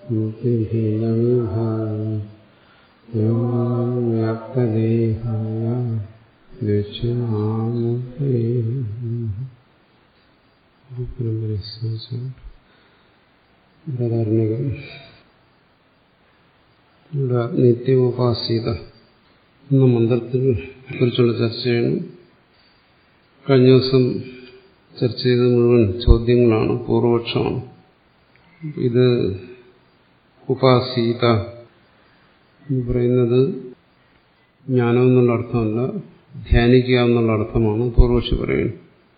വ്യാപ്തദേഹായ ദക്ഷിണാമൂർത്തേ ബ്രദാരണ്യകം ഇവിടെ നിത്യോപാസീത എന്ന മന്ത്രത്തിനെ കുറിച്ചുള്ള ചർച്ചയാണ് കഴിഞ്ഞ ദിവസം ചർച്ച ചെയ്തത് മുഴുവൻ ചോദ്യങ്ങളാണ് പൂർവപക്ഷമാണ് ഇത് ഉപാസീത എന്ന് പറയുന്നത് ജ്ഞാനം എന്നുള്ള അർത്ഥമല്ല ധ്യാനിക്കുക എന്നുള്ള അർത്ഥമാണ് പൂർവക്ഷി പറയുന്നത്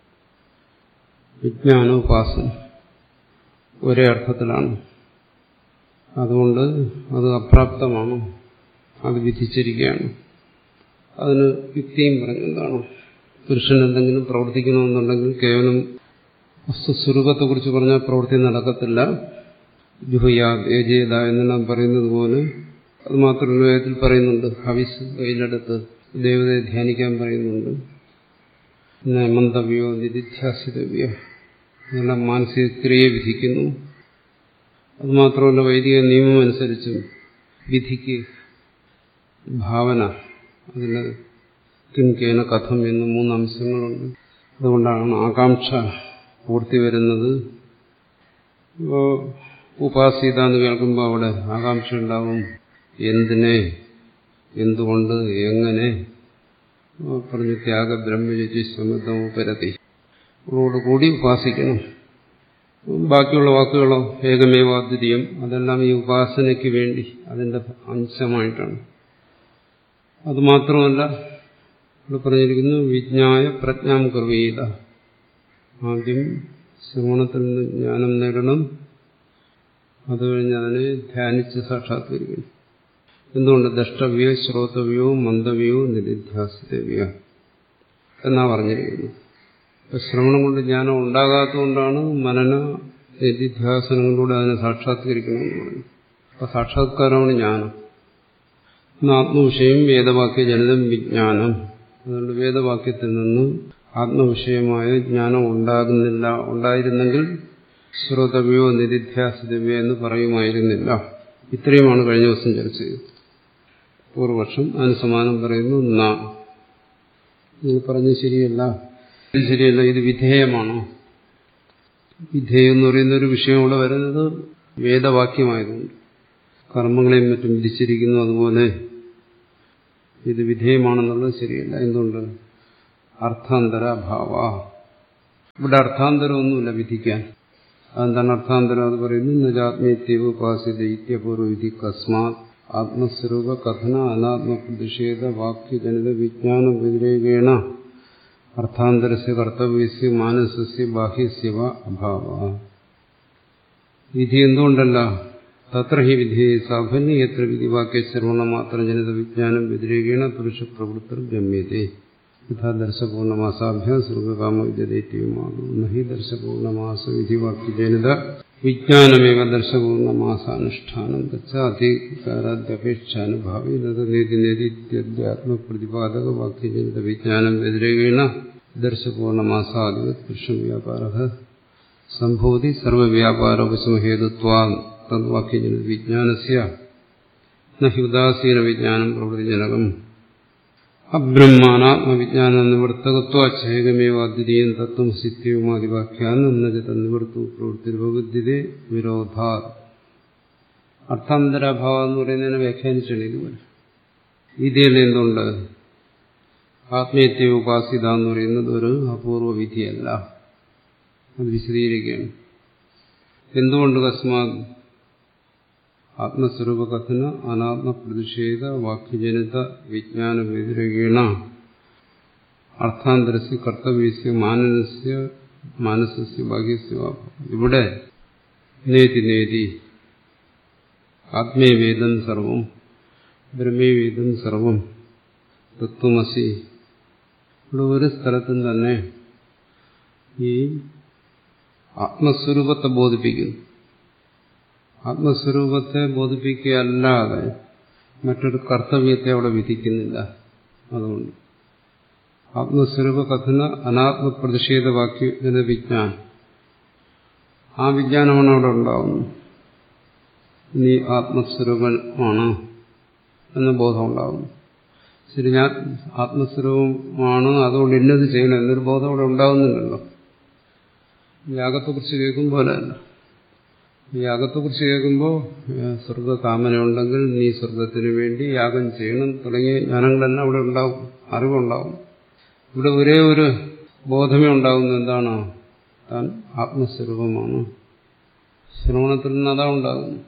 വിജ്ഞാനോപാസന ഒരേ അർത്ഥത്തിലാണ് അതുകൊണ്ട് അത് അപ്രാപ്തമാണ് അത് വിധിച്ചിരിക്കുകയാണ് അതിന് യുക്തിയും പറഞ്ഞെന്താണ് പുരുഷൻ എന്തെങ്കിലും പ്രവർത്തിക്കണമെന്നുണ്ടെങ്കിൽ കേവലം വസ്തുസ്വരൂപത്തെക്കുറിച്ച് പറഞ്ഞാൽ പ്രവൃത്തി നടക്കത്തില്ല ജുഹയാ ഏജേത എന്നെല്ലാം പറയുന്നത് പോലെ അത് മാത്രമല്ല വേദത്തിൽ പറയുന്നുണ്ട് ഹവിസ് കയ്യിലെടുത്ത് ദേവതയെ ധ്യാനിക്കാൻ പറയുന്നുണ്ട് മന്തവ്യോ നിധിധ്യാസിതവ്യോ ഇതെല്ലാം മാനസിക ക്രിയയെ വിധിക്കുന്നു അതുമാത്രമല്ല വൈദിക നിയമം അനുസരിച്ചും വിധിക്ക് ഭാവന അതിന് കിം കേന കഥം എന്ന് മൂന്ന് അംശങ്ങളുണ്ട് അതുകൊണ്ടാണ് ആകാംക്ഷ പൂർത്തി വരുന്നത് ഉപാസീത എന്ന് കേൾക്കുമ്പോൾ അവിടെ ആകാംക്ഷ ഉണ്ടാവും എന്തിനെ എന്തുകൊണ്ട് എങ്ങനെ പറഞ്ഞു ത്യാഗ ബ്രഹ്മചര്യ സമതമോപരതി കൂടി ഉപാസിക്കണം ബാക്കിയുള്ള വാക്കുകളോ ഏകമേവാദ്വിതീയം അതെല്ലാം ഈ ഉപാസനയ്ക്ക് വേണ്ടി അതിന്റെ അംശമായിട്ടാണ് അതുമാത്രമല്ല ഇവിടെ പറഞ്ഞിരിക്കുന്നു വിജ്ഞായ പ്രജ്ഞാം കർവീത ആദ്യം ശ്രവണത്തിൽ നിന്ന് ജ്ഞാനം നേടണം അത് കഴിഞ്ഞ് അതിനെ ധ്യാനിച്ച് സാക്ഷാത്കരിക്കണം എന്തുകൊണ്ട് ദ്രഷ്ടവ്യോ ശ്രോതവ്യോ മന്ദവ്യോ നിരിധ്യാസിതവ്യോ എന്നാ പറഞ്ഞിരിക്കുന്നു ശ്രവണം കൊണ്ട് ജ്ഞാനം ഉണ്ടാകാത്തതുകൊണ്ടാണ് മനന നിധിധ്യാസനങ്ങളിലൂടെ അതിനെ സാക്ഷാത്കരിക്കണമെന്ന് പറഞ്ഞു അപ്പൊ സാക്ഷാത്കാരമാണ് ജ്ഞാനം ആത്മവിഷയം വേദവാക്യ ജനിതം വിജ്ഞാനം അതുകൊണ്ട് വേദവാക്യത്തിൽ നിന്ന് ആത്മവിഷയമായ ജ്ഞാനം ഉണ്ടാകുന്നില്ല ഉണ്ടായിരുന്നെങ്കിൽ ശ്രോതവ്യോ നിധിധ്യാസിതവ്യോ എന്ന് പറയുമായിരുന്നില്ല ഇത്രയുമാണ് കഴിഞ്ഞ ദിവസം ചർച്ച ചെയ്തത് പൂർവപക്ഷം അതിന് സമാനം പറയുന്നു നാ നിങ്ങൾ പറഞ്ഞത് ശരിയല്ല ഇത് ശരിയല്ല ഇത് വിധേയമാണോ വിധേയം എന്ന് പറയുന്ന ഒരു വിഷയം ഇവിടെ വരുന്നത് വേദവാക്യമായതുകൊണ്ട് കർമ്മങ്ങളെയും മറ്റും വിധിച്ചിരിക്കുന്നു അതുപോലെ ഇത് വിധേയമാണെന്നുള്ളത് ശരിയല്ല എന്തുകൊണ്ട് അർത്ഥാന്തര ഭാവ ഇവിടെ അർത്ഥാന്തരമൊന്നുമില്ല വിധിക്കാൻ അതെന്താണ് അർത്ഥാന്തരം അത് പറയുന്നു നജാത്മീത്യവ ഉപാസിത ഇത്യപൂർവ വിധി കസ്മാത് ആത്മസ്വരൂപ കഥന അനാത്മ പ്രതിഷേധ വാക്യജനിത വിജ്ഞാന വ്യതിരേകേണ അർത്ഥാന്തരസ്യ കർത്തവ്യസ്യ മാനസസ്യ ബാഹ്യസ്യവ അഭാവ വിധി എന്തുകൊണ്ടല്ല തത്ര ഹി വിധി സാഫല്യ എത്ര വിധിവാക്യ ശ്രവണ മാത്രം ജനിത വിജ്ഞാനം വ്യതിരേകേണ പുരുഷ പ്രവൃത്തർ ഗമ്യത്തെ യഥാ ദർശപൂർണമാസാഭ്യാം സ്വർഗകാമ വിദ്യതേത്യവുമാകും നഹി ദർശപൂർണമാസ വിധിവാക്യ ജനിത വിജ്ഞാനമേവ ദർശപൂർണമാസാനുഷ്ഠാനം തച്ച അധികാരാദ്യപേക്ഷാനുഭാവി തത് നേതി നേതിത്യാത്മപ്രതിപാദക വാക്യജനിത വിജ്ഞാനം വ്യതിരേകേണ ദർശപൂർണമാസാധിപത് പുരുഷം വ്യാപാര സംഭവതി സർവവ്യാപാരോപശമഹേതുത്വാ തദ്വാക്യജനിത വിജ്ഞാനസ്യ നഹി ഉദാസീന വിജ്ഞാനം പ്രവൃത്തിജനകം അബ്രഹ്മാനാത്മവിജ്ഞാന നിവർത്തകത്വച്ഛേകമേവ അദ്വിതീയം തത്വം സിദ്ധിയുമാതിവാഖ്യാനം എന്നത് നിവർത്തു പ്രവൃത്തിരുപബുദ്ധിതേ വിരോധാ അർത്ഥാന്തരാഭാവം എന്ന് പറയുന്നതിനെ വ്യാഖ്യാനിച്ചാണ് ഇതുപോലെ വിധിയിൽ എന്തുണ്ട് ആത്മീയത്യ ഉപാസിത എന്ന് പറയുന്നത് ഒരു അപൂർവ വിധിയല്ല അത് വിശദീകരിക്കുകയാണ് എന്തുകൊണ്ട് കസ്മാത് ആത്മസ്വരൂപ കഥന അനാത്മ പ്രതിഷേധ വാക്യജനിത വിജ്ഞാന വ്യതിരകീണ അർത്ഥാന്തരസ്യ കർത്തവ്യസ്യ മാനസ്യ മാനസസ്യ ഭാഗ്യസ്യ ഇവിടെ നേതി നേതി ആത്മീയവേദം സർവം ബ്രഹ്മീവേദം സർവം തത്വമസി ഇവിടെ ഒരു സ്ഥലത്തും തന്നെ ഈ ആത്മസ്വരൂപത്തെ ബോധിപ്പിക്കുന്നു ആത്മസ്വരൂപത്തെ ബോധിപ്പിക്കുകയല്ലാതെ മറ്റൊരു കർത്തവ്യത്തെ അവിടെ വിധിക്കുന്നില്ല അതുകൊണ്ട് ആത്മസ്വരൂപ കഥന അനാത്മ പ്രതിഷേധ വാക്യ വിജ്ഞാനം ആ വിജ്ഞാനമാണ് അവിടെ ഉണ്ടാവുന്നത് നീ ആത്മസ്വരൂപമാണ് എന്ന ബോധം ഉണ്ടാകുന്നു ശരി ഞാൻ ആത്മസ്വരൂപമാണ് അതുകൊണ്ട് ഇന്നത് ചെയ്യണം എന്നൊരു ബോധം അവിടെ ഉണ്ടാകുന്നില്ലല്ലോ യാഗത്തെക്കുറിച്ച് കേൾക്കുമ്പോൾ അല്ല യാഗത്തെക്കുറിച്ച് കേൾക്കുമ്പോൾ സ്വർഗകാമനയുണ്ടെങ്കിൽ നീ സ്വർഗത്തിന് വേണ്ടി യാഗം ചെയ്യണം തുടങ്ങിയ ജ്ഞാനങ്ങളെല്ലാം അവിടെ ഉണ്ടാവും അറിവുണ്ടാവും ഇവിടെ ഒരേ ഒരു ബോധമേ ഉണ്ടാകുന്നു എന്താണ് താൻ ആത്മസ്വരൂപമാണ് ശ്രവണത്തിൽ നിന്ന് അതാ ഉണ്ടാകുന്നു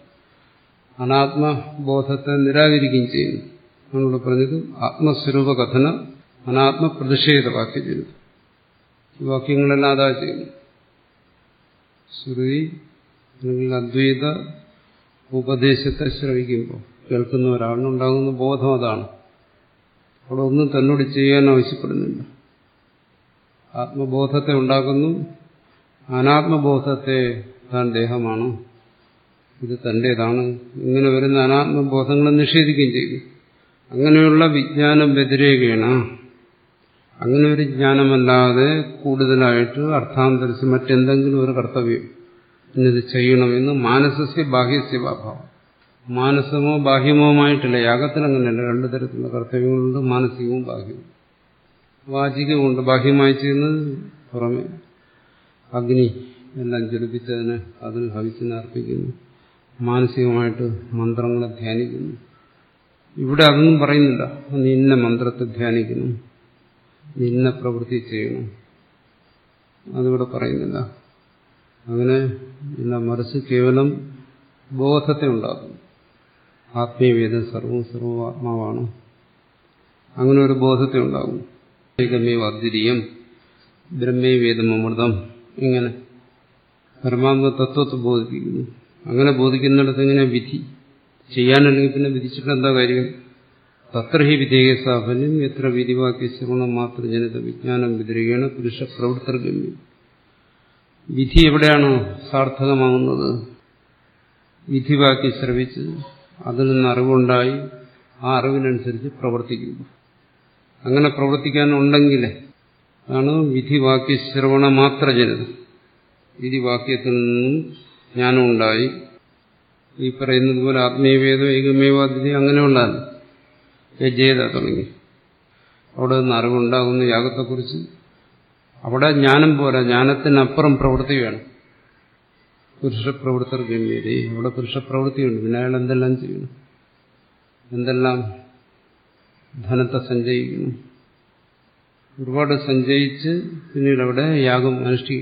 അനാത്മബോധത്തെ നിരാകരിക്കുകയും ചെയ്യുന്നു നമ്മളിവിടെ പറഞ്ഞത് ആത്മസ്വരൂപ കഥന അനാത്മപ്രതിഷേധ വാക്യം ചെയ്തു ഈ വാക്യങ്ങളെല്ലാം അതാ ചെയ്യുന്നു ശ്രുതി അല്ലെങ്കിൽ അദ്വൈത ഉപദേശത്തെ ശ്രവിക്കുമ്പോൾ കേൾക്കുന്ന ഒരാളിനുണ്ടാകുന്ന ബോധം അതാണ് അവിടെ ഒന്നും തന്നോട് ചെയ്യാൻ ആവശ്യപ്പെടുന്നില്ല ആത്മബോധത്തെ ഉണ്ടാക്കുന്നു അനാത്മബോധത്തെ താൻ ദേഹമാണ് ഇത് തന്റേതാണ് ഇങ്ങനെ വരുന്ന അനാത്മബോധങ്ങളെ നിഷേധിക്കുകയും ചെയ്യും അങ്ങനെയുള്ള വിജ്ഞാനം വ്യതിരേകേണ അങ്ങനെ ഒരു ജ്ഞാനമല്ലാതെ കൂടുതലായിട്ട് അർത്ഥാന്തരിച്ച് മറ്റെന്തെങ്കിലും ഒരു കർത്തവ്യം ഇന്നത് ചെയ്യണമെന്ന് മാനസസ്യ ബാഹ്യസ്യ ഭാവം മാനസമോ ബാഹ്യമോമായിട്ടില്ല യാഗത്തിൽ അങ്ങനെയല്ല രണ്ടു തരത്തിലുള്ള കർത്തവ്യങ്ങളുണ്ട് മാനസികവും ബാഹ്യവും വാചികവുമുണ്ട് ബാഹ്യമായി ചെയ്യുന്നത് പുറമെ അഗ്നി എല്ലാം ജ്വലിപ്പിച്ചതിന് അതിന് ഭവിച്ചിന് അർപ്പിക്കുന്നു മാനസികമായിട്ട് മന്ത്രങ്ങളെ ധ്യാനിക്കുന്നു ഇവിടെ അതൊന്നും പറയുന്നില്ല നീ ഇന്ന മന്ത്രത്തെ ധ്യാനിക്കുന്നു നീ ഇന്ന പ്രവൃത്തി ചെയ്യണം അതിവിടെ പറയുന്നില്ല അങ്ങനെ ഇല്ല മറിച്ച് കേവലം ബോധത്തെ ഉണ്ടാക്കുന്നു ആത്മീയവേദം സർവവും സർവവും ആത്മാവാണ് അങ്ങനെ ഒരു ബോധത്തെ ഉണ്ടാകും ഏകമേവ അദ്വിതീയം ബ്രഹ്മേ വേദം അമൃതം ഇങ്ങനെ പരമാത്മ തത്വത്തെ ബോധിപ്പിക്കുന്നു അങ്ങനെ ബോധിക്കുന്നിടത്ത് എങ്ങനെ വിധി ചെയ്യാനല്ലെങ്കിൽ പിന്നെ വിധിച്ചിട്ട് എന്താ കാര്യം തത്ര ഹി വിധേയ സാഫല്യം എത്ര വിധിവാക്യ ശ്രവണം മാത്ര ജനിത വിജ്ഞാനം വിതരുകയാണ് പുരുഷ പ്രവൃത്തർഗമ്യം വിധി എവിടെയാണ് സാർത്ഥകമാകുന്നത് വിധിവാക്കി ശ്രവിച്ച് അതിൽ നിന്ന് അറിവുണ്ടായി ആ അറിവിനനുസരിച്ച് പ്രവർത്തിക്കുന്നു അങ്ങനെ പ്രവർത്തിക്കാനുണ്ടെങ്കിൽ അതാണ് വിധിവാക്യ ശ്രവണ മാത്ര ജനിത വിധിവാക്യത്തിൽ നിന്നും ജ്ഞാനമുണ്ടായി ഈ പറയുന്നത് പോലെ ആത്മീയവേദം ഏകമേവാദ്യത അങ്ങനെയുള്ളതല്ല യജേത തുടങ്ങി അവിടെ നിന്ന് അറിവുണ്ടാകുന്ന യാഗത്തെക്കുറിച്ച് അവിടെ ജ്ഞാനം പോരാ ജ്ഞാനത്തിനപ്പുറം പ്രവൃത്തി വേണം പുരുഷപ്രവൃത്തർ ഗമ്യതേ അവിടെ പുരുഷപ്രവൃത്തിയുണ്ട് പിന്നെ അയാൾ എന്തെല്ലാം ചെയ്യണം എന്തെല്ലാം ധനത്തെ സഞ്ചയിക്കുന്നു ഒരുപാട് സഞ്ചയിച്ച് പിന്നീട് അവിടെ യാഗം അനുഷ്ഠിക്കും